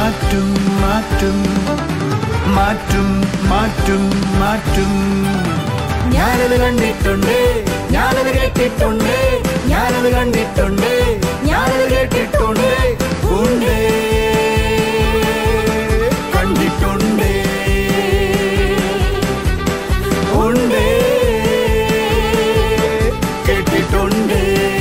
മാറ്റും മാറ്റും മാറ്റും മാറ്റും മാറ്റും ഞാനത് കണ്ടിട്ടുണ്ട് ഞാനത് കേട്ടിട്ടുണ്ട് ഞാനത് കണ്ടിട്ടുണ്ട് ഞാനത് കേട്ടിട്ടുണ്ട് ഉണ്ട് കണ്ടിട്ടുണ്ട് ഉണ്ട് കേട്ടിട്ടുണ്ട്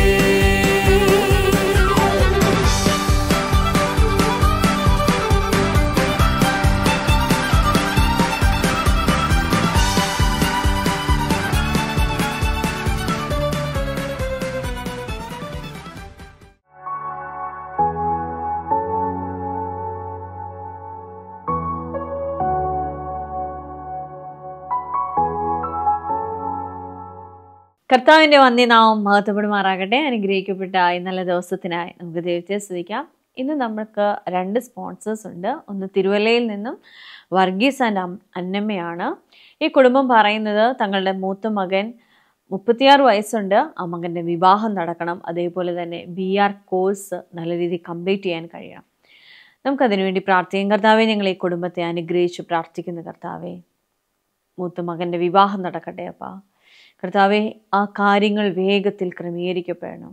കർത്താവിന്റെ വന്യനാമം മഹത്വപ്പെടുമാറാകട്ടെ അനുഗ്രഹിക്കപ്പെട്ട ഈ നല്ല ദിവസത്തിനായി നമുക്ക് ദൈവത്തെ സ്തുതിക്കാം ഇന്ന് നമുക്ക് രണ്ട് സ്പോൺസേഴ്സ് ഉണ്ട് ഒന്ന് തിരുവല്ലയിൽ നിന്നും വർഗീസ് ആൻഡ് അം- അന്നമ്മയാണ് ഈ കുടുംബം പറയുന്നത് തങ്ങളുടെ മൂത്ത മകൻ മുപ്പത്തിയാറ് വയസ്സുണ്ട് ആ മകൻ്റെ വിവാഹം നടക്കണം അതേപോലെ തന്നെ ബി ആർ കോഴ്സ് നല്ല രീതിയിൽ കംപ്ലീറ്റ് ചെയ്യാൻ കഴിയണം നമുക്കതിനു വേണ്ടി പ്രാർത്ഥിക്കാം കർത്താവെ ഞങ്ങൾ ഈ കുടുംബത്തെ അനുഗ്രഹിച്ച് പ്രാർത്ഥിക്കുന്ന കർത്താവെ മൂത്ത മകൻ്റെ വിവാഹം നടക്കട്ടെ അപ്പാ കർത്താവെ ആ കാര്യങ്ങൾ വേഗത്തിൽ ക്രമീകരിക്കപ്പെടണം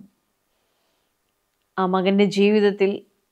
ആ മകൻ്റെ ജീവിതത്തിൽ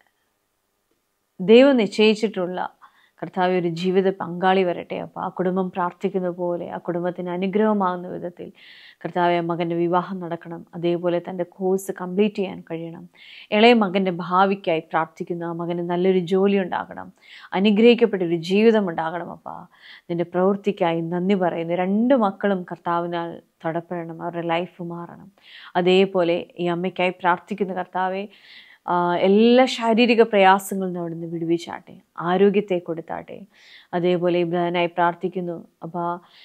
ദൈവം നിശ്ചയിച്ചിട്ടുള്ള കർത്താവ് ഒരു ജീവിത പങ്കാളി വരട്ടെ അപ്പോൾ ആ കുടുംബം പ്രാർത്ഥിക്കുന്ന പോലെ ആ കുടുംബത്തിന് അനുഗ്രഹമാകുന്ന വിധത്തിൽ കർത്താവെ ആ മകൻ്റെ വിവാഹം നടക്കണം അതേപോലെ തൻ്റെ കോഴ്സ് കംപ്ലീറ്റ് ചെയ്യാൻ കഴിയണം ഇളയ മകൻ്റെ ഭാവിക്കായി പ്രാർത്ഥിക്കുന്നു ആ മകന് നല്ലൊരു ജോലി ഉണ്ടാകണം അനുഗ്രഹിക്കപ്പെട്ട ഒരു ജീവിതം ഉണ്ടാകണം അപ്പാ നിൻ്റെ പ്രവൃത്തിക്കായി നന്ദി പറയുന്നു രണ്ട് മക്കളും കർത്താവിനാൽ തൊടപ്പെടണം അവരുടെ ലൈഫ് മാറണം അതേപോലെ ഈ അമ്മയ്ക്കായി പ്രാർത്ഥിക്കുന്ന കർത്താവെ ആ, എല്ലാ ശാരീരിക പ്രയാസങ്ങളിൽ നിന്ന് അവിടുന്ന് വിടുവിച്ചാട്ടെ ആരോഗ്യത്തെ കൊടുത്താട്ടെ അതേപോലെ ഇബ്രാഹിനായി പ്രാർത്ഥിക്കുന്നു അപ്പോൾ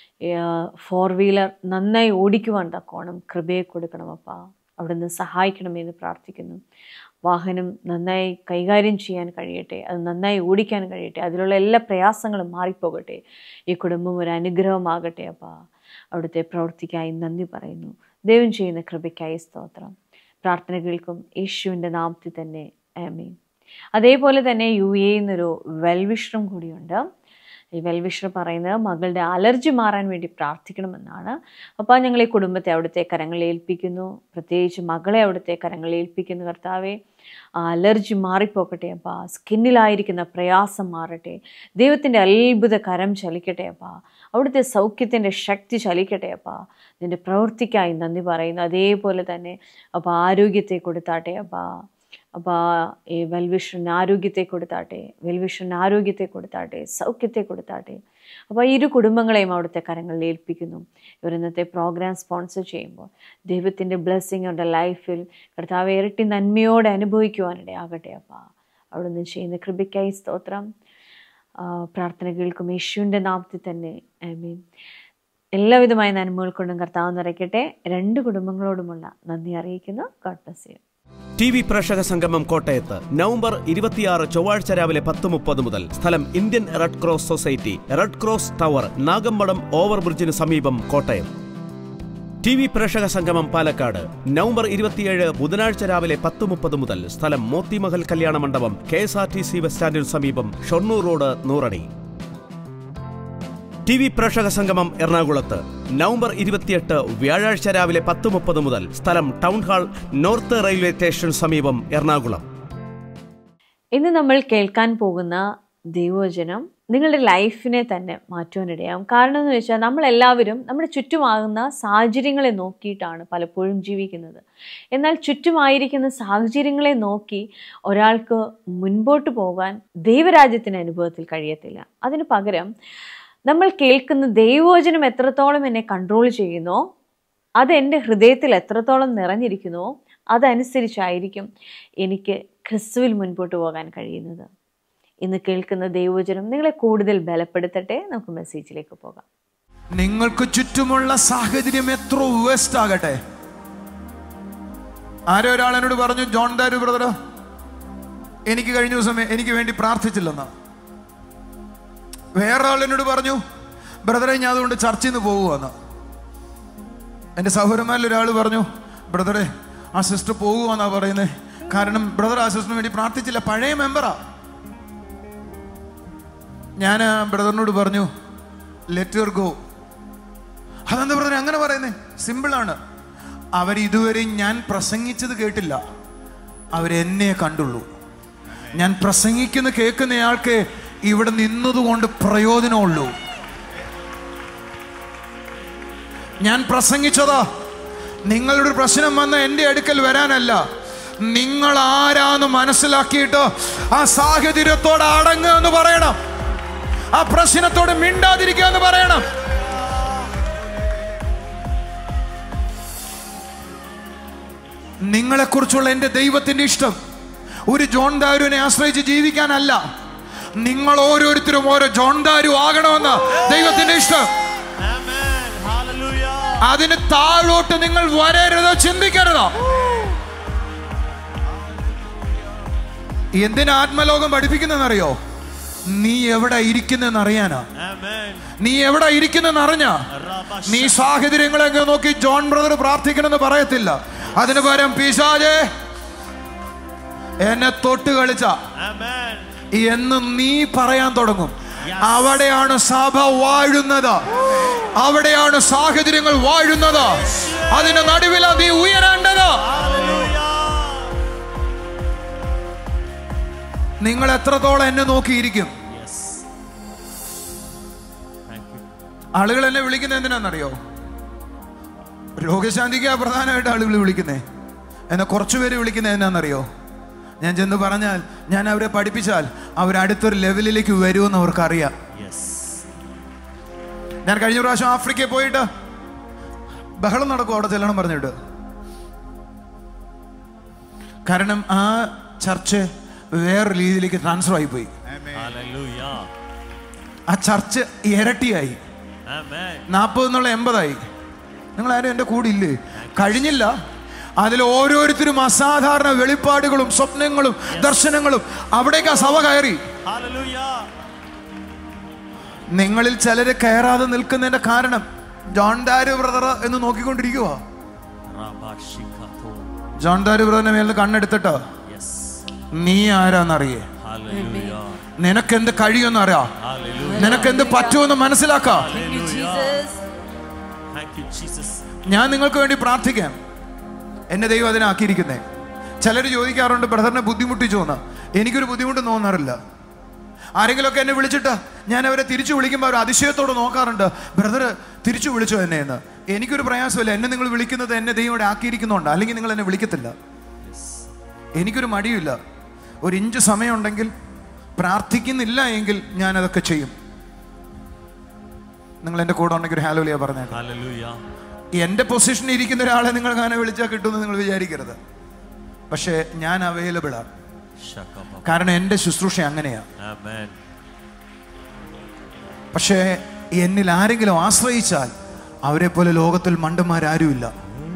ഫോർ വീലർ നന്നായി ഓടിക്കുവാൻ തക്കോണം കൃപയെ കൊടുക്കണം അപ്പോൾ അവിടുന്ന് സഹായിക്കണമെന്ന് പ്രാർത്ഥിക്കുന്നു വാഹനം നന്നായി കൈകാര്യം ചെയ്യാൻ കഴിയട്ടെ അത് നന്നായി ഓടിക്കാൻ കഴിയട്ടെ അതിലുള്ള എല്ലാ പ്രയാസങ്ങളും മാറിപ്പോകട്ടെ ഈ കുടുംബം ഒരു അനുഗ്രഹമാകട്ടെ അപ്പോൾ അവിടുത്തെ പ്രവൃത്തിക്കായി നന്ദി പറയുന്നു ദൈവം ചെയ്യുന്ന കൃപയ്ക്കായി സ്തോത്രം പ്രാർത്ഥന കേൾക്കും യേശുവിൻ്റെ നാമത്തിൽ തന്നെ ആമീൻ അതേപോലെ തന്നെ യു എ എന്നൊരു വെൽവിഷറും കൂടിയുണ്ട് ഈ വെൽവിഷർ പറയുന്നത് മകളുടെ അലർജി മാറാൻ വേണ്ടി പ്രാർത്ഥിക്കണമെന്നാണ് അപ്പോൾ ഞങ്ങൾ ഈ കുടുംബത്തെ അവിടുത്തെ കരങ്ങളിൽ ഏൽപ്പിക്കുന്നു പ്രത്യേകിച്ച് മകളെ അവിടുത്തെ കരങ്ങളിൽ ഏൽപ്പിക്കുന്നു കർത്താവെ ആ അലർജി മാറിപ്പോക്കട്ടെ അപ്പോൾ സ്കിന്നിലായിരിക്കുന്ന പ്രയാസം മാറട്ടെ ദൈവത്തിൻ്റെ അത്ഭുത കരം ചലിക്കട്ടെ അപ്പാ അവിടുത്തെ സൗഖ്യത്തിൻ്റെ ശക്തി ചലിക്കട്ടെ അപ്പാ നിൻ്റെ പ്രവൃത്തിക്കായി നന്ദി പറയുന്നു അതേപോലെ തന്നെ അപ്പോൾ ആരോഗ്യത്തെ കൊടുത്താട്ടെ അപ്പാ അപ്പോൾ ഈ വെൽവിഷന് ആരോഗ്യത്തെ കൊടുത്താട്ടെ വെൽവിഷന് ആരോഗ്യത്തെ കൊടുത്താട്ടെ സൗഖ്യത്തെ കൊടുത്താട്ടെ അപ്പോൾ ഈ ഇരു കുടുംബങ്ങളെയും അവിടുത്തെ കരങ്ങളിൽ ഏൽപ്പിക്കുന്നു ഇവർ ഇന്നത്തെ പ്രോഗ്രാം സ്പോൺസർ ചെയ്യുമ്പോൾ ദൈവത്തിൻ്റെ ബ്ലെസ്സിങ് അവരുടെ ലൈഫിൽ കർത്താവ് ഇരട്ടി നന്മയോടെ അനുഭവിക്കുവാനിടയാകട്ടെ അപ്പോൾ അവിടുന്ന് ചെയ്യുന്ന കൃപയ്ക്കായി സ്തോത്രം ആ, പ്രാർത്ഥന കേൾക്കും യേശുവിൻ്റെ നാമത്തിൽ തന്നെ ഐ മീൻ എല്ലാവിധമായ നന്മകൾ കൊണ്ടും കർത്താവ് നിറയ്ക്കട്ടെ രണ്ട് കുടുംബങ്ങളോടുമുള്ള നന്ദി അറിയിക്കുന്നു God bless you T V പ്രേക്ഷക സംഗമം കോട്ടയത്ത് നവംബർ ഇരുപത്തിയാറ് ചൊവ്വാഴ്ച രാവിലെ പത്ത് മുപ്പത് മുതൽ സ്ഥലം Indian red cross society red cross tower Nagampadam ഓവർബ്രിഡ്ജിന് സമീപം കോട്ടയം ടി വി പ്രേക്ഷക സംഗമം പാലക്കാട് നവംബർ ഇരുപത്തിയേഴ് ബുധനാഴ്ച രാവിലെ പത്ത് മുപ്പത് മുതൽ സ്ഥലം മോത്തിമഹൽ കല്യാണ മണ്ഡപം K S R T C bus സ്റ്റാൻഡിന് സമീപം Shoranur road Nurani T V പ്രേക്ഷക സംഗമം എറണാകുളത്ത് നവംബർ ഇരുപത്തിയെട്ട് വ്യാഴാഴ്ച രാവിലെ പത്ത് മുപ്പത് മുതൽ സ്ഥലം ടൗൺ ഹാൾ നോർത്ത് റെയിൽവേ സ്റ്റേഷന് സമീപം എറണാകുളം ഇന്ന് നമ്മൾ കേൾക്കാൻ പോകുന്ന ദൈവവചനം നിങ്ങളുടെ ലൈഫിനെ തന്നെ മാറ്റുവാനിടയാവും കാരണം എന്ന് വെച്ചാൽ നമ്മളെല്ലാവരും നമ്മുടെ ചുറ്റുമാകുന്ന സാഹചര്യങ്ങളെ നോക്കിയിട്ടാണ് പലപ്പോഴും ജീവിക്കുന്നത് എന്നാൽ ചുറ്റുമായിരിക്കുന്ന സാഹചര്യങ്ങളെ നോക്കി ഒരാൾക്ക് മുൻപോട്ട് പോകാൻ ദൈവരാജ്യത്തിൻ്റെ അനുഭവത്തിൽ കഴിയത്തില്ല അതിന് പകരം നമ്മൾ കേൾക്കുന്ന ദൈവവചനം എത്രത്തോളം എന്നെ കൺട്രോൾ ചെയ്യുന്നോ അത് എൻ്റെ ഹൃദയത്തിൽ എത്രത്തോളം നിറഞ്ഞിരിക്കുന്നുവോ അതനുസരിച്ചായിരിക്കും എനിക്ക് ക്രിസ്തുവിൽ മുൻപോട്ട് പോകാൻ കഴിയുന്നത് ഇന്ന് കേൾക്കുന്ന ദൈവവചനം നിങ്ങളെ കൂടുതൽ ബലപ്പെടുത്തട്ടെ നമുക്ക് മെസ്സേജിലേക്ക് പോകാം നിങ്ങൾക്ക് ചുറ്റുമുള്ള സാഹചര്യം എത്ര വേസ്റ്റ് ആകട്ടെ ആരോ ഒരാൾ എന്നോട് പറഞ്ഞു ജോൺ ദാരു ബ്രദർ എനിക്ക് കഴിഞ്ഞ ദിവസം എനിക്ക് വേണ്ടി പ്രാർത്ഥിച്ചില്ലെന്ന് വേറെ ആൾ എന്നോട് പറഞ്ഞു ബ്രദറെ ഞാൻ അതുകൊണ്ട് ചർച്ചിൽ നിന്ന് പോകുവാന്ന് എൻ്റെ സഹോദരന്മാരിൽ ഒരാൾ പറഞ്ഞു ബ്രദറെ ആ സിസ്റ്റർ പോകുവാന്നാ പറയുന്നത് കാരണം ബ്രദർ ആ സിസ്റ്ററിന് വേണ്ടി പ്രാർത്ഥിച്ചില്ല പഴയ മെമ്പറാ ഞാൻ ആ ബ്രദറിനോട് പറഞ്ഞു ലെറ്റർ ഗോ അതെന്താ ബ്രദർ അങ്ങനെ പറയുന്നേ സിമ്പിളാണ് അവർ ഇതുവരെ ഞാൻ പ്രസംഗിച്ചത് കേട്ടില്ല അവരെന്നെ കണ്ടുള്ളൂ ഞാൻ പ്രസംഗിക്കുന്ന കേൾക്കുന്നയാൾക്ക് ഇവിടെ നിന്നതുകൊണ്ട് പ്രയോജനമുള്ളൂ ഞാൻ പ്രസംഗിച്ചതാ നിങ്ങളുടെ ഒരു പ്രശ്നം വന്ന് എൻ്റെ അടുക്കൽ വരാനല്ല നിങ്ങൾ ആരാന്ന് മനസ്സിലാക്കിയിട്ട് ആ സാഹചര്യത്തോട് അടങ്ങുക എന്ന് പറയണം ആ പ്രശ്നത്തോട് മിണ്ടാതിരിക്കുക എന്ന് പറയണം നിങ്ങളെക്കുറിച്ചുള്ള എൻ്റെ ദൈവത്തിൻ്റെ ഇഷ്ടം ഒരു ജോൺ ദാരുവിനെ ആശ്രയിച്ച് ജീവിക്കാനല്ല നിങ്ങൾ ഓരോരുത്തരും ഓരോ ജോൺ ദാരു ആകണമെന്ന് ദൈവത്തിന്റെ ഇഷ്ടം Amen. Hallelujah. അതിന് താഴോട്ട് നിങ്ങൾ വരരുതോ ചിന്തിക്കരുതോ എന്തിനാ ആത്മലോകം പഠിപ്പിക്കുന്നതെന്നറിയോ നീ എവിടെ ഇരിക്കുന്നെന്ന് അറിയാനാ Amen. നീ എവിടെ ഇരിക്കുന്നെന്ന് അറിഞ്ഞാ Rabash. നീ സാഹചര്യങ്ങളെ അങ്ങ് നോക്കി ജോൺ ബ്രദർ പ്രാർത്ഥിക്കണമെന്ന് പറയത്തില്ല അതിന് പകരം പിശാജെ എന്നെ തൊട്ട് കളിച്ച Amen. എന്ന് നീ പറയാൻ തുടങ്ങും അവിടെയാണ് സഭ വാഴുന്നത് അവിടെയാണ് സാഹചര്യങ്ങൾ വാഴുന്നത് അതിന്റെ നടുവിലാ നീ ഉയരേണ്ടത് Hallelujah. നിങ്ങൾ എത്രത്തോളം എന്നെ നോക്കിയിരിക്കും Yes. Thank you. ആളുകൾ എന്നെ വിളിക്കുന്നത് എന്തിനാണെന്നറിയോ രോഗശാന്തിക്കാ പ്രധാനമായിട്ട് ആളുകൾ വിളിക്കുന്നേ എന്നെ കുറച്ചു പേര് വിളിക്കുന്നത് എന്നാണെന്നറിയോ ഞാൻ ചെന്ന് പറഞ്ഞാൽ ഞാൻ അവരെ പഠിപ്പിച്ചാൽ അവർ അടുത്തൊരു ലെവലിലേക്ക് വരുമെന്ന് അവർക്കറിയാം Yes. ഞാൻ കഴിഞ്ഞ പ്രാവശ്യം ആഫ്രിക്കയിൽ പോയിട്ട് ബഹളം നടക്കും അവിടെ ചെല്ലണം പറഞ്ഞിട്ട് കാരണം ആ ചർച്ച് വേറെ രീതിയിലേക്ക് ട്രാൻസ്ഫർ ആയിപ്പോയി Hallelujah. ആ ചർച്ച് ഇരട്ടിയായി Amen. നാൽപ്പത് എന്നുള്ള എൺപതായി നിങ്ങൾ ആരും എൻ്റെ കൂടെ ഇല്ലേ കഴിഞ്ഞില്ല അതിൽ ഓരോരുത്തരും അസാധാരണ വെളിപ്പാടുകളും സ്വപ്നങ്ങളും ദർശനങ്ങളും അവിടേക്ക് ആ സഭ കയറി Hallelujah. നിങ്ങളിൽ ചിലര് കയറാതെ നിൽക്കുന്നതിന്റെ കാരണം ജോൺ ദാരു ബ്രദർ എന്ന് നോക്കിക്കൊണ്ടിരിക്കുക Rabashikato. ജോൺ ദാരു ബ്രദറിന്റെ മേലിൽ കണ്ണെടുത്തിട്ട് Yes. നീ ആരാന്നറിയേ Hallelujah. നിനക്കെന്ത് കഴിയുമെന്ന് അറിയാം Hallelujah. നിനക്കെന്ത് പറ്റുമെന്ന് മനസ്സിലാക്കാം Thank you, Jesus. ഞാൻ നിങ്ങൾക്ക് വേണ്ടി പ്രാർത്ഥിക്കാം എന്നെ ദൈവം അതിനാക്കിയിരിക്കുന്നേ ചിലർ ചോദിക്കാറുണ്ട് ബ്രദറിനെ ബുദ്ധിമുട്ടിച്ചു എന്ന് എനിക്കൊരു ബുദ്ധിമുട്ട് തോന്നാറില്ല ആരെങ്കിലുമൊക്കെ എന്നെ വിളിച്ചിട്ട് ഞാൻ അവരെ തിരിച്ചു വിളിക്കുമ്പോൾ അവർ അതിശയത്തോടെ നോക്കാറുണ്ട് ബ്രദർ തിരിച്ചു വിളിച്ചോ എന്നെ എന്ന് എനിക്കൊരു പ്രയാസമില്ല എന്നെ നിങ്ങൾ വിളിക്കുന്നത് എന്നെ ദൈവം ഇവിടെ ആക്കിയിരിക്കുന്നുണ്ട് അല്ലെങ്കിൽ നിങ്ങൾ എന്നെ വിളിക്കത്തില്ല എനിക്കൊരു മടിയില്ല ഒരു ഇഞ്ച് സമയമുണ്ടെങ്കിൽ പ്രാർത്ഥിക്കുന്നില്ല എങ്കിൽ ഞാൻ അതൊക്കെ ചെയ്യും നിങ്ങൾ എൻ്റെ കൂടെ ഉണ്ടെങ്കിൽ ഒരു ഹാലോലിയ പറഞ്ഞേക്കാം Hallelujah. എൻ്റെ പൊസിഷനിൽ ഇരിക്കുന്ന ഒരാളെ നിങ്ങൾ അങ്ങനെ വിളിച്ചാൽ കിട്ടുമെന്ന് നിങ്ങൾ വിചാരിക്കരുത് പക്ഷേ ഞാൻ അവൈലബിൾ ആണ് Shakababa. കാരണം എൻ്റെ ശുശ്രൂഷ അങ്ങനെയാണ് Amen. പക്ഷേ എന്നിൽ ആരെങ്കിലും ആശ്രയിച്ചാൽ അവരെ പോലെ ലോകത്തിൽ മണ്ടന്മാരാരുമില്ല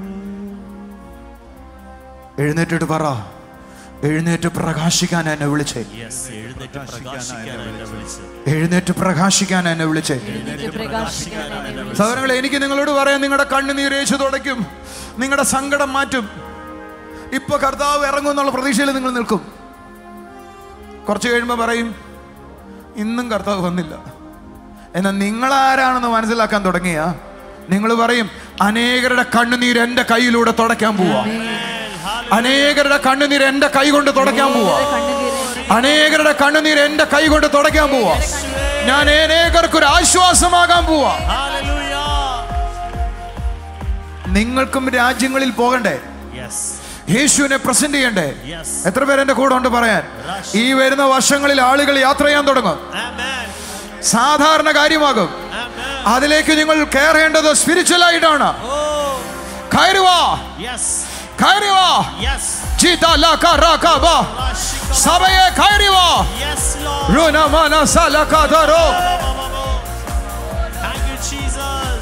എഴുന്നേറ്റിട്ട് പറ എഴുന്നേറ്റ് പ്രകാശിക്കാൻ എന്നെ വിളിച്ചേ Yes. എഴുന്നേറ്റ് പ്രകാശിക്കാൻ എന്നെ വിളിച്ച് എഴുന്നേറ്റ് പ്രകാശിക്കാൻ എന്നെ വിളിച്ചേ സഹോദരങ്ങളെ എനിക്ക് നിങ്ങളോട് പറയാം നിങ്ങളുടെ കണ്ണുനീർ യേശു തുടയ്ക്കും നിങ്ങളുടെ സങ്കടം മാറ്റും ഇപ്പൊ കർത്താവ് ഇറങ്ങും എന്നുള്ള പ്രതീക്ഷയിൽ നിങ്ങൾ നിൽക്കും കുറച്ച് കഴിയുമ്പോൾ പറയും ഇന്നും കർത്താവ് വന്നില്ല എന്നാൽ നിങ്ങൾ ആരാണെന്ന് മനസ്സിലാക്കാൻ തുടങ്ങിയ നിങ്ങൾ പറയും അനേകരുടെ കണ്ണുനീർ എന്റെ കയ്യിലൂടെ തുടയ്ക്കാൻ പോവാ അനേകരുടെ കണ്ണുനീർ എന്റെ കൈ കൊണ്ട് തുടയ്ക്കാൻ പോവാ അനേകരുടെ കണ്ണുനീർ എന്റെ കൈ കൊണ്ട് തുടയ്ക്കാൻ പോവാ ഞാൻ അനേകർക്ക് ഒരു ആശ്വാസമാകാൻ പോവാ Hallelujah. നിങ്ങൾക്കും രാജ്യങ്ങളിൽ പോകണ്ടേ Yes. യേശുവിനെ പ്രസന്റ് ചെയ്യണ്ടേ Yes. എത്ര പേര് എന്റെ കൂടെ ഉണ്ട് പറയാൻ ഈ വരുന്ന വർഷങ്ങളിൽ ആളുകൾ യാത്ര ചെയ്യാൻ തുടങ്ങും Amen. സാധാരണ കാര്യമാകും Amen. അതിലേക്ക് നിങ്ങൾ കയറേണ്ടത് സ്പിരിച്വൽ ആയിട്ടാണ് Oh. കയറുവാ Yes. കയറുവാ Yes. ചീത്ത ലക റക ബ. Rashika. സഭയെ കയറുവാ Yes, Lord. രുന Mana സലക ധരോ. Thank you, Jesus.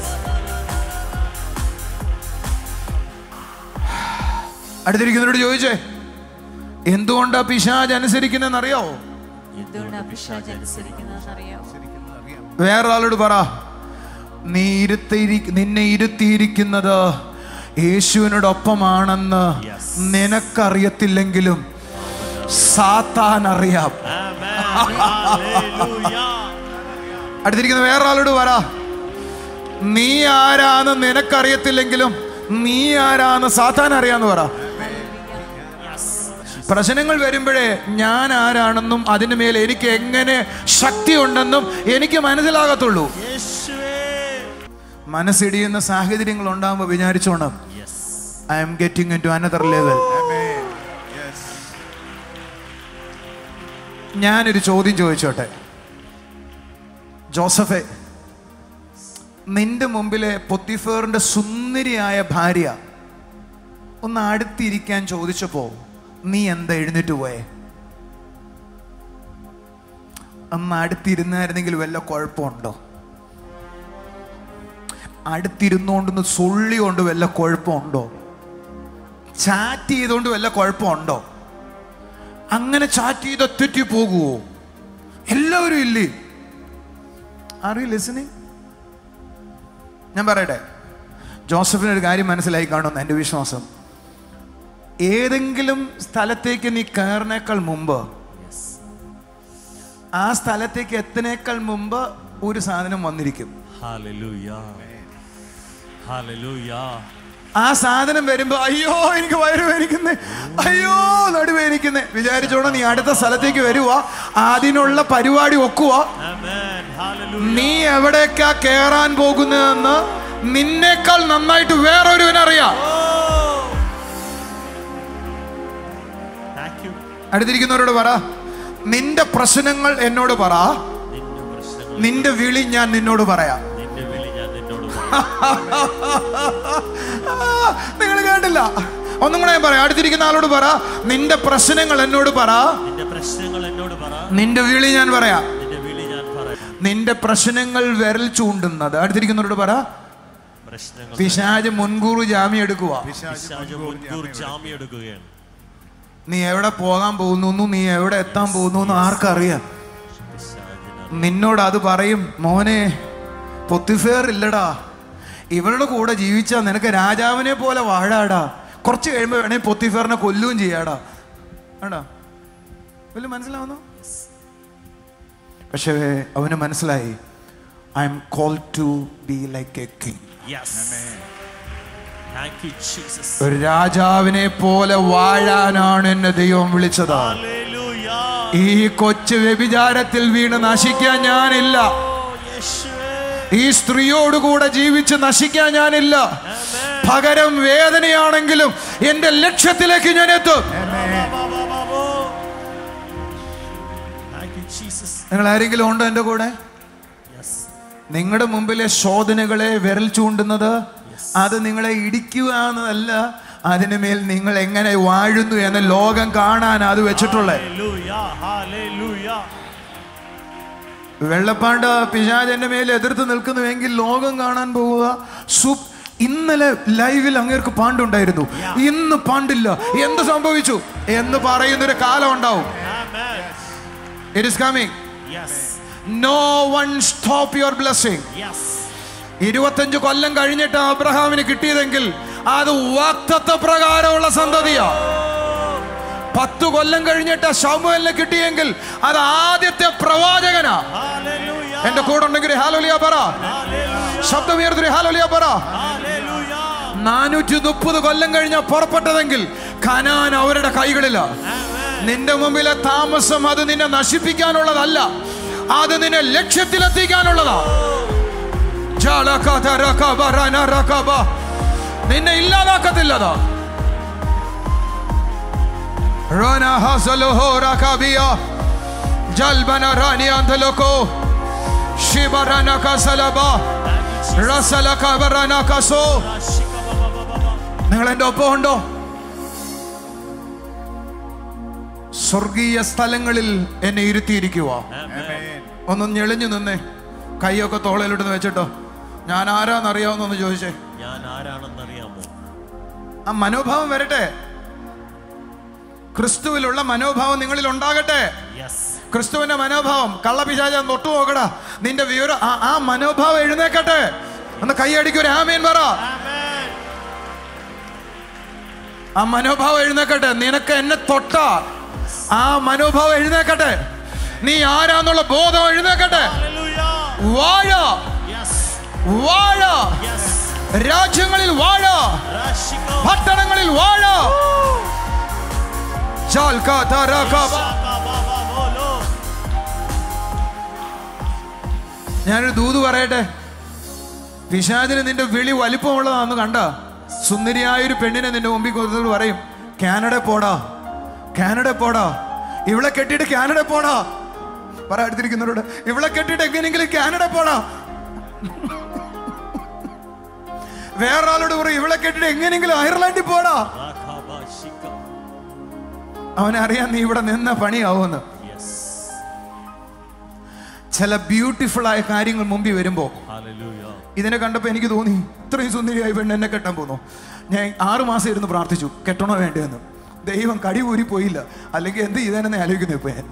അടുത്തിരിക്കുന്നവരോട് ചോദിച്ചേ എന്തുകൊണ്ടാ പിശാജ് അനുസരിക്കുന്നതെന്ന് അറിയാവോ എന്തുകൊണ്ടാ പിശാച് അനുസരിക്കുന്നതെന്നറിയാമോ വേറൊരാളോട് പറ നീ ഇരുത്തിയിരി നിന്നെ ഇരുത്തിയിരിക്കുന്നത് യേശുവിനോടൊപ്പമാണെന്ന് Yes. നിനക്കറിയത്തില്ലെങ്കിലും സാത്താൻ അറിയാം Amen. Hallelujah. അടുത്തിരിക്കുന്ന വേറൊരാളോട് പറ നീ ആരാന്ന് നിനക്കറിയത്തില്ലെങ്കിലും നീ ആരാന്ന് സാത്താൻ അറിയാന്ന് പറ പ്രശ്നങ്ങൾ വരുമ്പോഴേ ഞാൻ ആരാണെന്നും അതിന് മേൽ എനിക്ക് എങ്ങനെ ശക്തി ഉണ്ടെന്നും എനിക്ക് മനസ്സിലാകത്തുള്ളൂ യേശുവേ മനസ്സിടിയുന്ന സാഹചര്യങ്ങൾ ഉണ്ടാകുമ്പോൾ വിചാരിച്ചോണം I am getting into another level ഞാനൊരു ചോദ്യം ചോദിച്ചോട്ടെ ജോസഫെ നിന്റെ മുമ്പിലെ പൊത്തിഫേറിന്റെ സുന്ദരിയായ ഭാര്യ ഒന്ന് അടുത്തിരിക്കാൻ ചോദിച്ചപ്പോ നീ എന്താ എഴുന്നേറ്റ് പോയേ അന്ന് അടുത്തിരുന്നായിരുന്നെങ്കിൽ വല്ല കുഴപ്പമുണ്ടോ അടുത്തിരുന്നുകൊണ്ടൊന്ന് സൊള്ളി കൊണ്ട് വല്ല കുഴപ്പമുണ്ടോ ചാറ്റ് ചെയ്തുകൊണ്ട് വല്ല കുഴപ്പമുണ്ടോ അങ്ങനെ ചാറ്റ് ചെയ്ത് തെറ്റി പോകുവോ എല്ലാവരും ഇല്ലേ ആർ യു ലിസണിങ് ഞാൻ പറയട്ടെ ജോസഫിന് ഒരു കാര്യം മനസ്സിലായി കാണുമെന്ന് എൻ്റെ വിശ്വാസം ഏതെങ്കിലും സ്ഥലത്തേക്ക് നീ കയറിനേക്കാൾ മുമ്പ് ആ സ്ഥലത്തേക്ക് എത്തുന്നേക്കാൾ മുമ്പ് ഒരു സാധനം വന്നിരിക്കും Hallelujah. Hallelujah. ആ സാധനം വരുമ്പോ അയ്യോ എനിക്ക് വയറ് വേനിക്കുന്നേ അയ്യോ നടുവേനിക്കുന്നേ വിചാരിച്ചോണം നീ അടുത്ത സ്ഥലത്തേക്ക് വരുക അതിനുള്ള പരിപാടി ഒക്കുക Amen. Hallelujah. നീ എവിടേക്കാ കേറാൻ പോകുന്നതെന്ന് നിന്നേക്കാൾ നന്നായിട്ട് വേറൊരുവനറിയാം Oh. Thank you. അടുത്തിരിക്കുന്നവരോട് പറ നിന്റെ പ്രശ്നങ്ങൾ എന്നോട് പറ നിന്റെ പ്രശ്നങ്ങൾ നിന്റെ വിളി ഞാൻ നിന്നോട് പറയാം നിന്റെ വിളി ഞാൻ നിന്നോട് പറയാം. നിങ്ങൾ കേട്ടില്ല ഒന്നും കൂടെ ഞാൻ പറയാം അടുത്തിരിക്കുന്ന ആളോട് പറ നിന്റെ പ്രശ്നങ്ങൾ എന്നോട് പറ നിന്റെ പ്രശ്നങ്ങൾ എന്നോട് പറ നിന്റെ വിളി ഞാൻ പറയാം നിന്റെ വിളി ഞാൻ പറയാം നിന്റെ പ്രശ്നങ്ങൾ വിരൽ ചൂണ്ടുന്നത് അടുത്തിരിക്കുന്നവരോട് പറ പ്രശ്നങ്ങൾ പിശാജ് മുൻകൂർ ജാമ്യം എടുക്കുക പിശാച് മുൻകൂർ ജാമ്യം എടുക്കുകയാണ് നീ എവിടെ പോകാൻ പോകുന്നു നീ എവിടെ എത്താൻ പോകുന്നു ആർക്കറിയാം പിശാചിന് നിന്നോട് അത് പറയും മോനെ പൊത്തിഫേർ ഇല്ലടാ ഇവരുടെ കൂടെ ജീവിച്ചാൽ നിനക്ക് രാജാവിനെ പോലെ വാഴാടാ കുറച്ച് കഴിയുമ്പോൾ വേണേ പൊത്തിഫേറിനെ കൊല്ലുകയും ചെയ്യാടാ ആടാ വലിയ മനസ്സിലാവുന്നു പക്ഷേ അവന് മനസ്സിലായി I am call to be like a king Yes. Thank you, Jesus. ഒരു രാജാവിനെ പോലെ വാഴാനാണ് എന്നെ ദൈവം വിളിച്ചത് Hallelujah. ഈ കൊച്ചു വ്യഭിചാരത്തിൽ വീണ് നശിക്കാൻ ഞാനില്ല Oh, യേശുവേ. ഈ സ്ത്രീയോടുകൂടെ ജീവിച്ച് നശിക്കാൻ ഞാനില്ല പകരം വേദനയാണെങ്കിലും എന്റെ ലക്ഷ്യത്തിലേക്ക് ഞാൻ എത്തും ബാബാബാബാബോ. Thank you, Jesus. നിങ്ങൾ ആരെങ്കിലും ഉണ്ടോ എൻ്റെ കൂടെ Yes. നിങ്ങളുടെ മുമ്പിലെ ശോധനകളെ വിരൽ ചൂണ്ടുന്നത് അത് നിങ്ങളെ ഇടിക്കുക എന്നതല്ല അതിനുമേൽ നിങ്ങൾ എങ്ങനെ വാഴുന്നു എന്ന് ലോകം കാണാൻ അത് വെച്ചിട്ടുള്ളത് Hallelujah. Hallelujah. വെള്ളപ്പാണ്ട് പിശാചന്റെ മേൽ എതിർത്ത് നിൽക്കുന്നുവെങ്കിൽ ലോകം കാണാൻ പോവുക സു ഇന്നലെ ലൈവിൽ അങ്ങേർക്ക് പാണ്ടുണ്ടായിരുന്നു ഇന്ന് പാണ്ടില്ല എന്ത് സംഭവിച്ചു എന്ന് പറയുന്നൊരു കാലം ഉണ്ടാവും Amen. It is coming Yes. No one stop your blessing Yes. ഇരുപത്തഞ്ച് കൊല്ലം കഴിഞ്ഞിട്ട് അബ്രഹാമിന് കിട്ടിയതെങ്കിൽ അത് വാക്തത്വ പ്രകാരമുള്ള സന്തതിയാ പത്ത് കൊല്ലം കഴിഞ്ഞിട്ട് ശമുവലിന് കിട്ടിയെങ്കിൽ അത് ആദ്യത്തെ പ്രവാചകനാ Hallelujah. എന്റെ കൂടെ ഉണ്ടെങ്കിൽ ഹാലോലിയ പറ ശബ്ദമുയർത്തി ഹാലോലിയ പറ Hallelujah. നാനൂറ്റി മുപ്പത് കൊല്ലം കഴിഞ്ഞ പുറപ്പെട്ടതെങ്കിൽ ഖനാൻ അവരുടെ കൈകളില നിന്റെ മുമ്പിലെ താമസം അത് നിന്നെ നശിപ്പിക്കാനുള്ളതല്ല അത് നിന്നെ ലക്ഷ്യത്തിലെത്തിക്കാനുള്ളതാ ജാലകത രകബ റന രകബ. നിന്നെ ഇല്ലാതാക്കത്തില്ലതാ റന ഹസലുഹോ രകബിയ ജൽബന റാനിയാന്തലൊക്കോ ശിബറന കസലബ റസലക ബറന കസോ നിങ്ങൾ എൻ്റെ ഒപ്പം ഉണ്ടോ സ്വർഗീയ സ്ഥലങ്ങളിൽ എന്നെ ഇരുത്തിയിരിക്കുക ഒന്ന് ഞെളിഞ്ഞു നിന്നേ കൈയൊക്കെ തോളയിലിട്ടെന്ന് വെച്ചിട്ടോ ഞാൻ ആരാന്നറിയാവുന്നൊന്ന് ചോദിച്ചേ ഞാൻ ആരാണെന്നറിയാമോ ആ മനോഭാവം വരട്ടെ ക്രിസ്തുവിലുള്ള മനോഭാവം നിങ്ങളിൽ ഉണ്ടാകട്ടെ യെസ് ക്രിസ്തുവിന്റെ മനോഭാവം കള്ളപിശാച തൊട്ടു നോക്കടാ നിന്റെ വിവരം ആ ആ മനോഭാവം എഴുന്നേക്കട്ടെ ഒന്ന് കൈയടിക്ക് ഒരു ആമേൻ പറ ആ മനോഭാവം എഴുന്നേക്കട്ടെ നിനക്ക് എന്നെ തൊട്ട ആ മനോഭാവം എഴുന്നേക്കട്ടെ നീ ആരാന്നുള്ള ബോധം എഴുന്നേക്കട്ടെ Hallelujah. വാഴ Yes. വാഴ Yes. രാജ്യങ്ങളിൽ വാഴ Rashiko. പട്ടണങ്ങളിൽ വാഴ ചാൽക്കാതാരാക്കാബ. Shaka Baba Bolo. ഞാനൊരു ദൂത് പറയട്ടെ പിശാചിന് നിന്റെ വിളി വലിപ്പമുള്ളതാന്ന് കണ്ട സുന്ദരിയായൊരു പെണ്ണിനെ നിന്റെ മുമ്പിൽ കൊടുത്തിട്ട് പറയും കാനഡ പോടാ കാനഡ പോടാ ഇവളെ കെട്ടിയിട്ട് കാനഡ പോടാ പറ അടുത്തിരിക്കുന്നവരോട് ഇവളെ കെട്ടിയിട്ട് എങ്ങനെയെങ്കിലും കാനഡ പോടാ വേറൊരാളോട് പറയും ഇവളെ കെട്ടിയിട്ട് എങ്ങനെയെങ്കിലും അയർലാൻഡിൽ പോടാ Rakaba Shika. അവനറിയാൻ നീ ഇവിടെ നിന്ന പണിയാവുമെന്ന് Yes. ചില ബ്യൂട്ടിഫുൾ ആയ കാര്യങ്ങൾ മുമ്പിൽ വരുമ്പോൾ Hallelujah. ഇതിനെ കണ്ടപ്പോൾ എനിക്ക് തോന്നി ഇത്രയും സുന്ദരിയായി പെണ്ണ് എന്നെ കെട്ടാൻ പോന്നു ഞാൻ ആറു മാസം ഇരുന്ന് പ്രാർത്ഥിച്ചു കെട്ടണോ വേണ്ടതെന്ന് ദൈവം കടി ഊരി പോയില്ല അല്ലെങ്കിൽ എന്ത് ചെയ്തേനെന്ന് ആലോചിക്കുന്നു ഇപ്പൊ ഞാൻ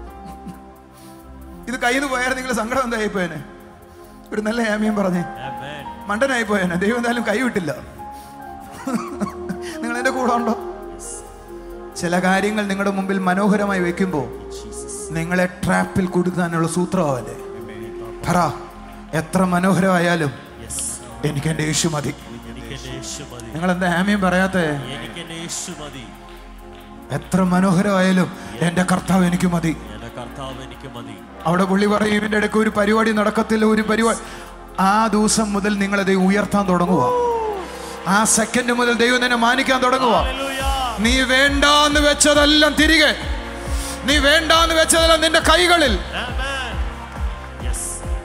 ഇത് കയ്യിൽ നിന്ന് പോയാൽ നിങ്ങൾ സങ്കടം എന്തായി പോയനെ ഒരു നല്ല ആമിയം പറഞ്ഞേ Amen. മണ്ടനായി പോയനെ ദൈവം എന്തായാലും കൈ വിട്ടില്ല നിങ്ങൾ എൻ്റെ കൂടെ ഉണ്ടോ ചില കാര്യങ്ങൾ നിങ്ങളുടെ മുമ്പിൽ മനോഹരമായി വെക്കുമ്പോൾ Jesus. നിങ്ങളെ ട്രാപ്പിൽ കൊടുക്കാനുള്ള സൂത്രമാവല്ലേ പറ എത്ര മനോഹരമായാലും Yes. എനിക്ക് എൻ്റെ യേശു മതി എനിക്ക് എന്റെ യേശു മതി. നിങ്ങൾ എന്താ ആമയും പറയാത്തേ എനിക്ക് എന്റെ യേശു മതി. എത്ര മനോഹരമായാലും എൻ്റെ കർത്താവ് എനിക്ക് മതി എന്റെ കർത്താവ് എനിക്ക് മതി. അവിടെ പുള്ളി പറയും ഇവന്റെ ഇടയ്ക്ക് ഒരു പരിപാടി നടക്കത്തില്ല ഒരു പരിപാടി ആ ദിവസം മുതൽ നിങ്ങളെ ഉയർത്താൻ തുടങ്ങുക ആ സെക്കൻഡ് മുതൽ ദൈവം നിന്നെ മാനിക്കാൻ തുടങ്ങുക Hallelujah. നീ വേണ്ടാന്ന് വെച്ചതെല്ലാം തിരികെ നീ വേണ്ടാന്ന് വെച്ചതെല്ലാം നിന്റെ കൈകളിൽ Amen. Yes.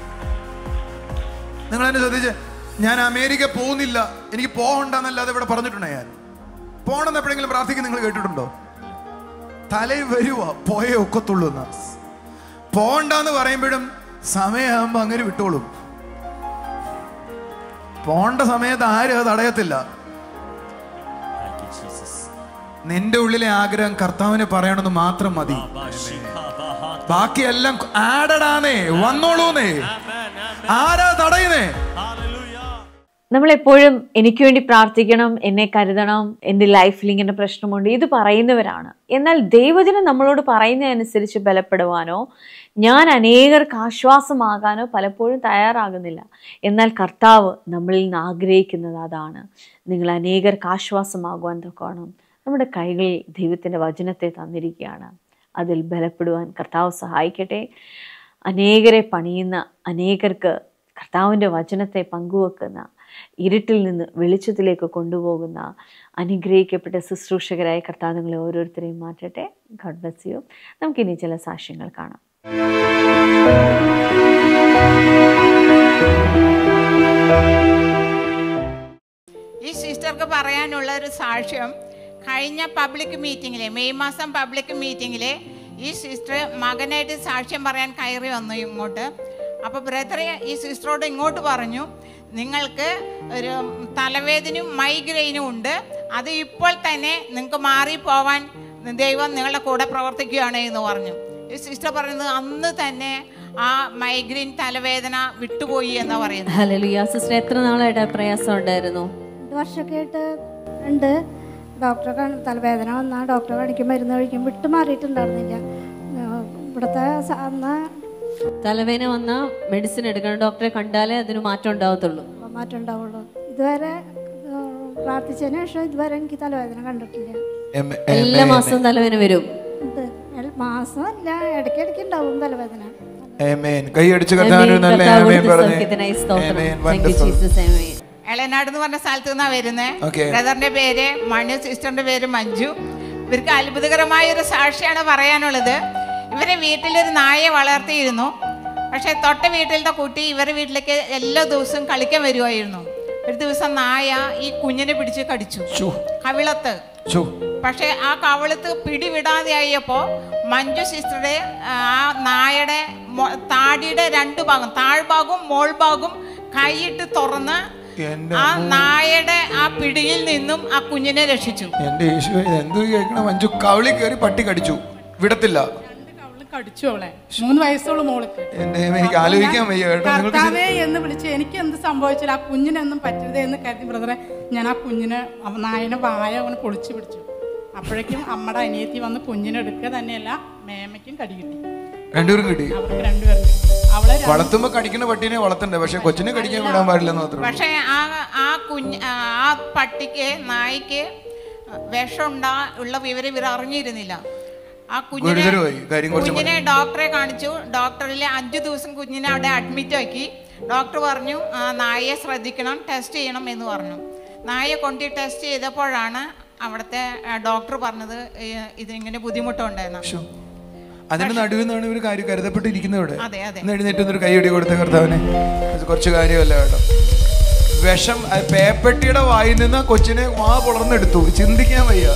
നിങ്ങൾ എന്നെ ശ്രദ്ധിച്ച് ഞാൻ അമേരിക്ക പോകുന്നില്ല എനിക്ക് പോകണ്ടെന്നല്ലാതെ ഇവിടെ പറഞ്ഞിട്ടുണ്ടോ ഞാൻ പോകണമെന്ന് എപ്പോഴെങ്കിലും പ്രാർത്ഥിക്കാൻ നിങ്ങൾ കേട്ടിട്ടുണ്ടോ തലയിൽ വരുക പോയേ ഒക്കത്തുള്ളൂ എന്ന് പോണ്ടെന്ന് പറയുമ്പോഴും സമയമാകുമ്പോ അങ്ങനെ വിട്ടോളും പോണ്ട സമയത്ത് ആരും അത് തടയത്തില്ല Thank you, Jesus. നിന്റെ ഉള്ളിലെ ആഗ്രഹം കർത്താവിന് പറയണമെന്ന് മാത്രം മതി Baba Shika Baha. ബാക്കിയെല്ലാം ആഡഡാന്നേ വന്നോളൂന്നേ Amen. Amen. ആരാ തടയുന്നേ Hallelujah. നമ്മളെപ്പോഴും എനിക്ക് വേണ്ടി പ്രാർത്ഥിക്കണം എന്നെ കരുതണം എൻ്റെ ലൈഫിൽ ഇങ്ങനെ പ്രശ്നമുണ്ട് ഇത് പറയുന്നവരാണ് എന്നാൽ ദൈവജനം നമ്മളോട് പറയുന്നതനുസരിച്ച് ബലപ്പെടുവാനോ ഞാൻ അനേകർക്ക് ആശ്വാസമാകാനോ പലപ്പോഴും തയ്യാറാകുന്നില്ല എന്നാൽ കർത്താവ് നമ്മളിൽ നിന്ന് ആഗ്രഹിക്കുന്നത് അതാണ് നിങ്ങൾ അനേകർക്ക് ആശ്വാസമാകുവാൻ തൊക്കണം നമ്മുടെ കൈകളിൽ ദൈവത്തിൻ്റെ വചനത്തെ തന്നിരിക്കുകയാണ് അതിൽ ബലപ്പെടുവാൻ കർത്താവ് സഹായിക്കട്ടെ അനേകരെ പണിയുന്ന അനേകർക്ക് കർത്താവിൻ്റെ വചനത്തെ പങ്കുവെക്കുന്ന ഇരുട്ടിൽ നിന്ന് വെളിച്ചത്തിലേക്ക് കൊണ്ടുപോകുന്ന അനുഗ്രഹിക്കപ്പെട്ട ശുശ്രൂഷകരായ കർത്താവ് നിങ്ങളെ ഓരോരുത്തരെയും മാറ്റട്ടെ ഗഡ് ബ്ലസ് യു നമുക്കിനി ചില സാക്ഷ്യങ്ങൾ കാണാം ഈ സിസ്റ്റർക്ക് പറയാനുള്ള ഒരു സാക്ഷ്യം കഴിഞ്ഞ പബ്ലിക് മീറ്റിങ്ങിൽ മെയ് മാസം പബ്ലിക് മീറ്റിങ്ങിൽ ഈ സിസ്റ്റർ മകനായിട്ട് സാക്ഷ്യം പറയാൻ കയറി വന്നു ഇങ്ങോട്ട് അപ്പോൾ ബ്രദറെ ഈ സിസ്റ്ററോട് ഇങ്ങോട്ട് പറഞ്ഞു നിങ്ങൾക്ക് ഒരു തലവേദനയും മൈഗ്രെയിനും ഉണ്ട് അത് ഇപ്പോൾ തന്നെ നിങ്ങൾക്ക് മാറിപ്പോവാൻ ദൈവം നിങ്ങളുടെ കൂടെ പ്രവർത്തിക്കുകയാണ് എന്ന് പറഞ്ഞു ഈ സിസ്റ്റർ പറയുന്നത് അന്ന് തന്നെ ആ മൈഗ്രെയിൻ തലവേദന വിട്ടുപോയി എന്ന് പറയുന്നത് ഹലലുയ സിസ്റ്റർ എത്ര നാളായിട്ട് ആ പ്രയാസം ഉണ്ടായിരുന്നു രണ്ട് വർഷമൊക്കെ ആയിട്ട് ഉണ്ട് ഡോക്ടറെ കാണി തലവേദന വന്നാൽ ഡോക്ടറെ കാണിക്കും മരുന്ന് കഴിക്കും വിട്ടു മാറിയിട്ടുണ്ടായിരുന്നില്ല ആ, ഇവിടുത്തെ സ- അന്ന് തലവേദന വന്നാൽ മെഡിസിൻ എടുക്കണം ഡോക്ടറെ കണ്ടാലേ അതിന് മാറ്റം ഉണ്ടാവത്തുള്ളൂ മാറ്റം ഉണ്ടാവുള്ളൂ ഇതുവരെ ആ, പ്രാർത്ഥിച്ചതിന് ശേഷം ഇതുവരെ എനിക്ക് തലവേദന കണ്ടിട്ടില്ല എല്ലാ മാസവും തലവേദന വരും ഉണ്ട് എൽ- മാസമല്ല ഇടയ്ക്കിടയ്ക്ക് ഉണ്ടാവും തലവേദന കൈ അടിച്ച് കത്താനൊരു നല്ല കർത്താവ് ആമേൻ കൊടുത്ത പറഞ്ഞേ. സൗഖ്യത്തിനായി സ്തോത്രം ആമേൻ. Thank you Wonderful. ജീസസ് ആമേൻ എളനാട് എന്ന് പറഞ്ഞ സ്ഥലത്ത് നിന്നാണ് വരുന്നത് Okay. ബ്രദറിന്റെ പേര് മണി സിസ്റ്ററിന്റെ പേര് മഞ്ജു ഇവർക്ക് അത്ഭുതകരമായ ഒരു സാക്ഷിയാണ് പറയാനുള്ളത് ഇവരെ വീട്ടിലൊരു നായയെ വളർത്തിയിരുന്നു പക്ഷെ തൊട്ട വീട്ടിലത്തെ കുട്ടി ഇവരുടെ വീട്ടിലേക്ക് എല്ലാ ദിവസവും കളിക്കാൻ വരുമായിരുന്നു ഒരു ദിവസം നായ ഈ കുഞ്ഞിനെ പിടിച്ച് കടിച്ചു ശ്ശോ, കവിളത്ത് ശ്ശോ. പക്ഷെ ആ കവളത്ത് പിടിവിടാതെ ആയപ്പോൾ മഞ്ജു സിസ്റ്ററുടെ ആ നായയുടെ മൊ- താടിയുടെ രണ്ട് ഭാഗം താഴ്ഭാഗവും മോൾഭാഗവും കൈയിട്ട് തുറന്ന് എന്റെ ആ നായയുടെ ആ പിടിയിൽ നിന്നും ആ കുഞ്ഞിനെ രക്ഷിച്ചു എന്റെ യേശു എന്ത് കേൾക്കണം മഞ്ജു കവളി കയറി പട്ടി കടിച്ചു വിടത്തില്ല അവള് കടിച്ചു അവളെ മൂന്ന് വയസ്സുള്ള മോൾക്ക് എന്റെ ദൈവമേ, എനിക്ക് ആലോചിക്കാൻ വയ്യ കേട്ടോ നിങ്ങൾക്ക് കർത്താവേ എന്ന് വിളിച്ച് എനിക്ക് എന്ത് സംഭവിച്ചില്ല ആ കുഞ്ഞിനൊന്നും പറ്റരുതേ എന്ന് കരുതി ബ്രദറെ ഞാൻ ആ കുഞ്ഞിനെ അവ- നായനെ വായ അവന് പൊളിച്ചു പിടിച്ചു അപ്പോഴേക്കും അമ്മയുടെ അനിയത്തി വന്ന് കുഞ്ഞിനെ എടുക്കുക തന്നെയല്ല മേമയ്ക്കും കടി കിട്ടി രണ്ടുപേരും കിട്ടി അവർക്ക് രണ്ടുപേർക്കും അവളെ രണ്ട് വളർത്തുമ്പോ കടിക്കുന്ന പട്ടീനെ വളർത്തണ്ടേ പക്ഷെ കൊച്ചിനെ കടിക്കാൻ വിടാൻ പാടില്ലെന്ന് മാത്രമേ ഉള്ളൂ. പക്ഷേ ആ ആ കുഞ്ഞ് ആ ആ പട്ടിക്ക് നായ്ക്ക് വിഷമുണ്ടാ ഉള്ള വിവരം ഇവർ അറിഞ്ഞിരുന്നില്ല ആ കുഞ്ഞിനെ ഗുരുതരമായി കാര്യം കുറച്ച് കുഞ്ഞിനെ ഡോക്ടറെ കാണിച്ചു ഡോക്ടറിൽ അഞ്ചു ദിവസം കുഞ്ഞിനെ അവിടെ അഡ്മിറ്റ് ആക്കി ഡോക്ടർ പറഞ്ഞു "ആ, നായയെ ശ്രദ്ധിക്കണം ടെസ്റ്റ് ചെയ്യണം എന്ന് പറഞ്ഞു നായയെ കൊണ്ട് ടെസ്റ്റ് ചെയ്തപ്പോഴാണ് അവിടുത്തെ ഡോക്ടർ പറഞ്ഞത് "ഏ, ഇതിങ്ങനെ ബുദ്ധിമുട്ടുണ്ടെന്ന് ശ്ശോ. അതിന്റെ നടുവിൽ നിന്നാണ് ഇവർ കാര്യം കരുതപ്പെട്ടിരിക്കുന്നത് ഇവിടെ അതെ അതെ ഒന്ന് എഴുന്നേറ്റ് ഒരു കൈയടി കൊടുത്ത കർത്താവിനെ അത് കുറച്ച് കാര്യമല്ല കേട്ടോ വിഷം അത് പേപ്പട്ടിയുടെ വായിൽ നിന്ന് കൊച്ചിനെ വാ പുളർന്നെടുത്തു ചിന്തിക്കാൻ വയ്യ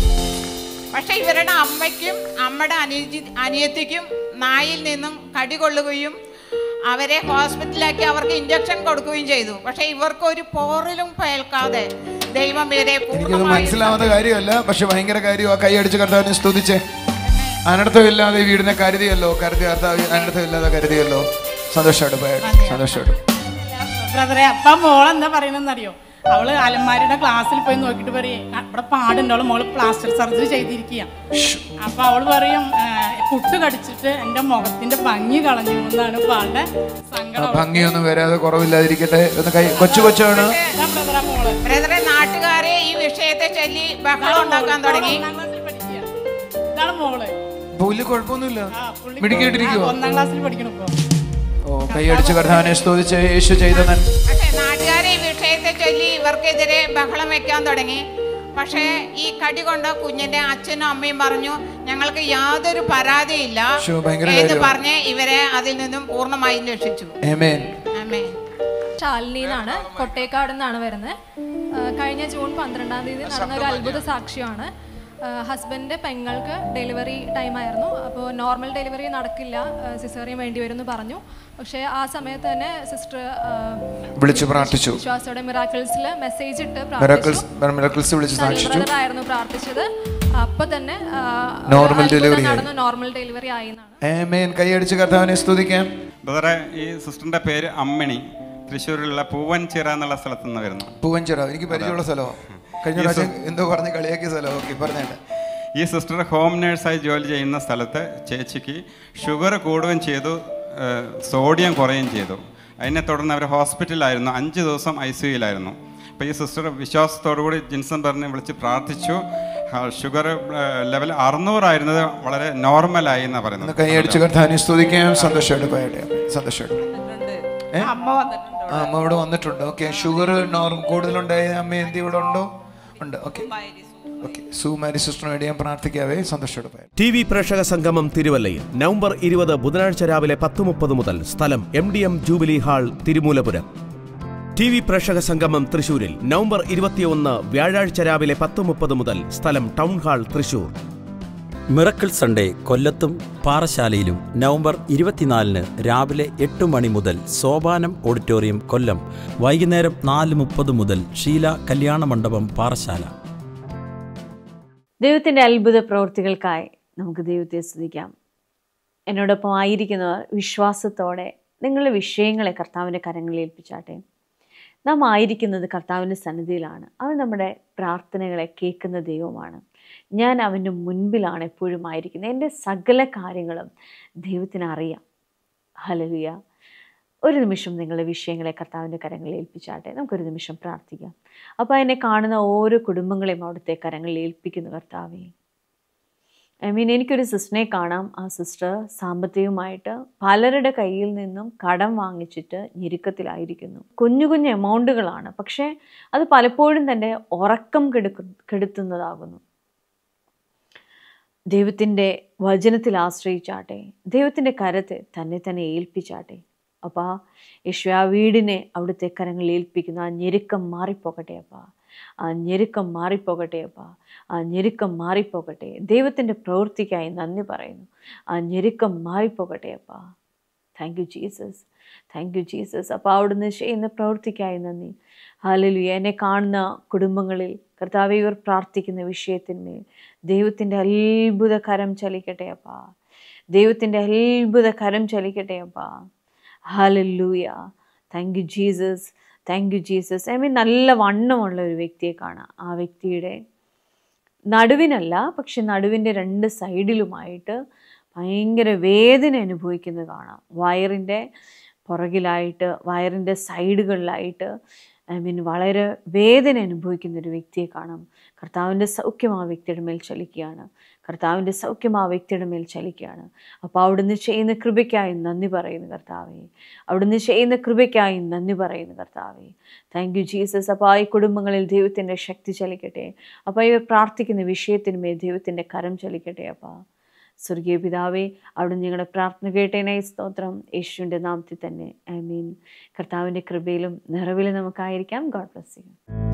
പക്ഷെ ഇവരുടെ അമ്മയ്ക്കും അമ്മയുടെ അനിയത്തി അനിയത്തിക്കും നായിൽ നിന്നും കടി കൊള്ളുകയും അവരെ ഹോസ്പിറ്റലിലാക്കി അവർക്ക് ഇഞ്ചക്ഷൻ കൊടുക്കുകയും ചെയ്തു പക്ഷെ ഇവർക്ക് ഒരു പോറിലും പേൽക്കാതെ ദൈവം ഇവരെ എനിക്കത് പൂർണ്ണമായും മനസ്സിലാവുന്ന കാര്യമല്ല പക്ഷെ ഭയങ്കര കാര്യം ആ കൈ അടിച്ച് കർത്താവിനെ സ്തുതിച്ചേ അനർത്ഥമില്ലാതെ ഈ വീടിനെ കരുതിയല്ലോ കരുതി കർത്താവ് അനർത്ഥമില്ലാതെ കരുതിയല്ലോ സന്തോഷമായിട്ട് പോയാൽ സന്തോഷമായിട്ട് ബ്രദറെ അപ്പ മോളെന്താ പറയണെന്നറിയോ അവള് അലമാരിയുടെ ക്ലാസ്സിൽ പോയി നോക്കിയിട്ട് പറയും "ആ, ഇവിടെ പാടുണ്ട് അവള് മോള് പ്ലാസ്റ്റർ സർജറി ചെയ്തിരിക്കുക അപ്പൊ അവള് പറയും "ആ, പുട്ട് കടിച്ചിട്ട് എന്റെ മുഖത്തിന്റെ ഭംഗി കളഞ്ഞു എന്നാണ് ഇപ്പൊ ആളുടെ ആ സങ്കടം ഭംഗിയൊന്നും വരാതെ കുറവില്ലാതിരിക്കട്ടെ ഒന്ന് കൈ കൊച്ചു കൊച്ചാണ് ഇതാ ബ്രദറെ മോള് ബ്രദറെ നാട്ടുകാരെ ഈ വിഷയത്തെ ചൊല്ലി ബഹളം ഉണ്ടാക്കാൻ തുടങ്ങി ഒന്നാം ക്ലാസ്സിൽ പഠിക്കുക ഇതാണ് മോള് പുല്ല് കുഴപ്പമൊന്നുമില്ല ആ, പുള്ളി- മിടുക്കിയിട്ടിരിക്കുവോ ആ, ഒന്നാം ക്ലാസ്സിൽ പഠിക്കണം ഇപ്പൊ ഓ കൈയടിച്ച് കർത്താവിനെ സ്തുതിച്ച് യേശു ചെയ്ത നന്മ പക്ഷെ നാട്ടുകാരെ ഈ വിഷയത്തെ ചൊല്ലി ഇവർക്കെതിരെ ബഹളം വെക്കാൻ തുടങ്ങി പക്ഷേ ഈ കടി കൊണ്ട കുഞ്ഞിന്റെ അച്ഛനും അമ്മയും പറഞ്ഞു ഞങ്ങൾക്ക് യാതൊരു പരാതിയില്ല ശോ, ഭയങ്കര എന്ന് കാര്യമാണ്. പറഞ്ഞ് ഇവരെ അതിൽ നിന്നും പൂർണ്ണമായും രക്ഷിച്ചു ആമേൻ ആമേ ശാലിനി എന്നാണ് കൊട്ടേക്കാട് നിന്നാണ് വരുന്നത് കഴിഞ്ഞ ജൂൺ പന്ത്രണ്ടാം തീയതി നടന്ന ഒരു അത്ഭുത സാക്ഷ്യമാണ് ഹസ്ബൻഡിൻ്റെ പെങ്ങൾക്ക് ഡെലിവറി ടൈം ആയിരുന്നു അപ്പോൾ നോർമൽ ഡെലിവറി നടക്കില്ല സിസേറിയൻ വേണ്ടി വരും എന്ന് പറഞ്ഞു പക്ഷേ ആ സമയത്ത് തന്നെ സിസ്റ്റർ വിളിച്ചു പ്രാർത്ഥിച്ചു വിശ്വാസത്തോടെ മിറാക്കിൾസിൽ മെസ്സേജ് ഇട്ട് മിറാക്കിൾസ് പ്രാർത്ഥിച്ചു മിറാക്കിൾസ് വിളിച്ച് സാക്ഷിച്ചു ബ്രദർ ആയിരുന്നു പ്രാർത്ഥിച്ചത് അപ്പൊ തന്നെ ആ, Normal അത്ഭുതം delivery ആയി. നടന്നു നോർമൽ ഡെലിവറി ആയി എന്നാണ് ആമേൻ കൈയടിച്ച് കർത്താവിനെ സ്തുതിക്കാം ബ്രദറെ ഈ സിസ്റ്ററിന്റെ പേര് അമ്മിണി തൃശ്ശൂരിലുള്ള പൂവൻചിറ എന്നുള്ള സ്ഥലത്ത് നിന്ന് വരുന്നു പൂവഞ്ചിറ എനിക്ക് പരിചയമുള്ള സ്ഥലമാണ് കഴിഞ്ഞ പ്രാവശ്യം എന്തോ പറഞ്ഞ് കളിയാക്കിയ സ്ഥലം ഓക്കെ പറഞ്ഞേട്ടെ ഈ സിസ്റ്റർ ഹോം നേഴ്സായി ജോലി ചെയ്യുന്ന സ്ഥലത്ത് ചേച്ചിക്ക് ഷുഗർ കൂടുകയും ചെയ്തു ഏഹ്, സോഡിയം കുറയുകയും ചെയ്തു അതിനെ തുടർന്ന് അവർ ഹോസ്പിറ്റലിലായിരുന്നു അഞ്ച് ദിവസം ഐ സി യുയിലായിരുന്നു അപ്പോൾ ഈ സിസ്റ്റർ വിശ്വാസത്തോടു കൂടി ജിൻസൺ പറഞ്ഞ് വിളിച്ച് പ്രാർത്ഥിച്ചു ആ, ഷുഗർ ഏഹ്, ലെവൽ അറുന്നൂറായിരുന്നത് വളരെ നോർമലായി എന്നാണ് ഒന്ന് പറയുന്നത് കൈയടിച്ച് കർത്താവിനെ സ്തുതിക്കാം സന്തോഷമായിട്ട് പോയട്ടെ സന്തോഷമായിട്ട് ഏ? അമ്മ വന്നിട്ടുണ്ട് ആ അമ്മ ഇവിടെ വന്നിട്ടുണ്ട് ഓക്കെ ഷുഗർ നോർമൽ കൂടുതലുണ്ടായ അമ്മ എന്ത് ഇവിടെ ഉണ്ടോ ഉണ്ട് ഓക്കെ ഓക്കെ സുമാരി സിസ്റ്ററിന് വേണ്ടി ഞാൻ പ്രാർത്ഥിക്കാവേ സന്തോഷമായിട്ട് പോയാൽ ടി വി പ്രേക്ഷക സംഗമം തിരുവല്ലയിൽ നവംബർ ഇരുപത് ബുധനാഴ്ച രാവിലെ പത്ത് മുപ്പത് മുതൽ സ്ഥലം M D M jubilee hall Thirumoolapuram T V പ്രേക്ഷക സംഗമം തൃശൂരിൽ നവംബർ ഇരുപത്തിയൊന്ന് വ്യാഴാഴ്ച രാവിലെ പത്ത് മുപ്പത് മുതൽ സ്ഥലം town hall Thrissur miracle Sunday കൊല്ലത്തും പാറശാലയിലും നവംബർ ഇരുപത്തിനാലിന് രാവിലെ എട്ട് മണി മുതൽ സോപാനം ഓഡിറ്റോറിയം കൊല്ലം വൈകുന്നേരം നാല് മുപ്പത് മുതൽ ഷീല കല്യാണ മണ്ഡപം പാറശാല ദൈവത്തിൻ്റെ അത്ഭുത പ്രവൃത്തികൾക്കായി നമുക്ക് ദൈവത്തെ സ്തുതിക്കാം എന്നോടൊപ്പം ആയിരിക്കുന്നവർ വിശ്വാസത്തോടെ നിങ്ങളുടെ വിഷയങ്ങളെ കർത്താവിൻ്റെ കരങ്ങളിൽ ഏൽപ്പിച്ചാട്ടെ നാം ആയിരിക്കുന്നത് കർത്താവിൻ്റെ സന്നിധിയിലാണ് അവൻ നമ്മുടെ പ്രാർത്ഥനകളെ കേൾക്കുന്ന ദൈവമാണ് ഞാൻ അവൻ്റെ മുൻപിലാണ് എപ്പോഴും ആയിരിക്കുന്നത് എൻ്റെ സകല കാര്യങ്ങളും ദൈവത്തിന് അറിയാം ഹലലുയ ഒരു നിമിഷം നിങ്ങളുടെ വിഷയങ്ങളെ കർത്താവിൻ്റെ കരങ്ങളിൽ ഏൽപ്പിച്ചാട്ടെ നമുക്കൊരു നിമിഷം പ്രാർത്ഥിക്കാം അപ്പോൾ എന്നെ കാണുന്ന ഓരോ കുടുംബങ്ങളെയും അവിടുത്തെ കരങ്ങളിൽ ഏൽപ്പിക്കുന്നു കർത്താവേ ഐ മീൻ എനിക്കൊരു സിസ്റ്ററിനെ കാണാം ആ സിസ്റ്റർ സാമ്പത്തികമായിട്ട് പലരുടെ കയ്യിൽ നിന്നും കടം വാങ്ങിച്ചിട്ട് ഞെരുക്കത്തിലായിരിക്കുന്നു കുഞ്ഞു കുഞ്ഞു എമൗണ്ടുകളാണ് പക്ഷേ അത് പലപ്പോഴും തന്നെ ഉറക്കം കെടുക്കു കെടുത്തുന്നതാകുന്നു ദൈവത്തിൻ്റെ വചനത്തിൽ ആശ്രയിച്ചാട്ടെ ദൈവത്തിൻ്റെ കരത്തെ തന്നെ തന്നെ ഏൽപ്പിച്ചാട്ടെ അപ്പോൾ ആ യേശു ആ വീടിനെ അവിടുത്തെ കരങ്ങളിൽ ഏൽപ്പിക്കുന്ന ആ ഞെരുക്കം മാറിപ്പോകട്ടെ അപ്പാ ആ ഞെരുക്കം മാറിപ്പോകട്ടെ അപ്പാ ആ ഞെരുക്കം മാറിപ്പോകട്ടെ ദൈവത്തിൻ്റെ പ്രവൃത്തിക്കായി നന്ദി പറയുന്നു ആ ഞെരുക്കം മാറിപ്പോകട്ടെ അപ്പാ thank you Jesus thank you Jesus അപ്പോൾ അവിടുന്ന് ചെയ്യുന്ന പ്രവൃത്തിക്കായി നന്ദി ഹാലലു എന്നെ കാണുന്ന കുടുംബങ്ങളിൽ കർത്താവ് ഇവർ പ്രാർത്ഥിക്കുന്ന വിഷയത്തിന്മേൽ ദൈവത്തിൻ്റെ അത്ഭുത കരം ചലിക്കട്ടെ അപ്പാ ദൈവത്തിൻ്റെ അത്ഭുത കരം ചലിക്കട്ടെ അപ്പാ ഹാലല്ലൂയ thank you Jesus thank you Jesus I mean നല്ല വണ്ണമുള്ള ഒരു വ്യക്തിയെ കാണാം ആ വ്യക്തിയുടെ നടുവിനല്ല പക്ഷെ നടുവിൻ്റെ രണ്ട് സൈഡിലുമായിട്ട് ഭയങ്കര വേദന അനുഭവിക്കുന്നത് കാണാം വയറിൻ്റെ പുറകിലായിട്ട് വയറിൻ്റെ സൈഡുകളിലായിട്ട് ഐ മീൻ വളരെ വേദന അനുഭവിക്കുന്ന ഒരു വ്യക്തിയെ കാണാം കർത്താവിൻ്റെ സൗഖ്യം ആ വ്യക്തിയുടെ മേൽ ചലിക്കുകയാണ് കർത്താവിൻ്റെ സൗഖ്യം ആ വ്യക്തിയുടെ മേൽ ചലിക്കുകയാണ് അപ്പോൾ അവിടുന്ന് ചെയ്യുന്ന കൃപയ്ക്കായി നന്ദി പറയുന്നു കർത്താവേ അവിടുന്ന് ചെയ്യുന്ന കൃപയ്ക്കായി നന്ദി പറയുന്നു കർത്താവേ താങ്ക് യു ജീസസ് അപ്പോൾ ആ ഈ കുടുംബങ്ങളിൽ ദൈവത്തിൻ്റെ ശക്തി ചലിക്കട്ടെ അപ്പോൾ ഇവർ പ്രാർത്ഥിക്കുന്ന വിഷയത്തിന്മേൽ ദൈവത്തിൻ്റെ കരം ചലിക്കട്ടെ അപ്പോൾ സ്വർഗീയ പിതാവേ അവിടുന്ന് ഞങ്ങളുടെ പ്രാർത്ഥന കേട്ടേനെ സ്തോത്രം യേശുവിൻ്റെ നാമത്തിൽ തന്നെ ഐ മീൻ കർത്താവിൻ്റെ കൃപയിലും നിറവിലും നമുക്കായിരിക്കാം ഗോഡ് ബ്ലസ് യു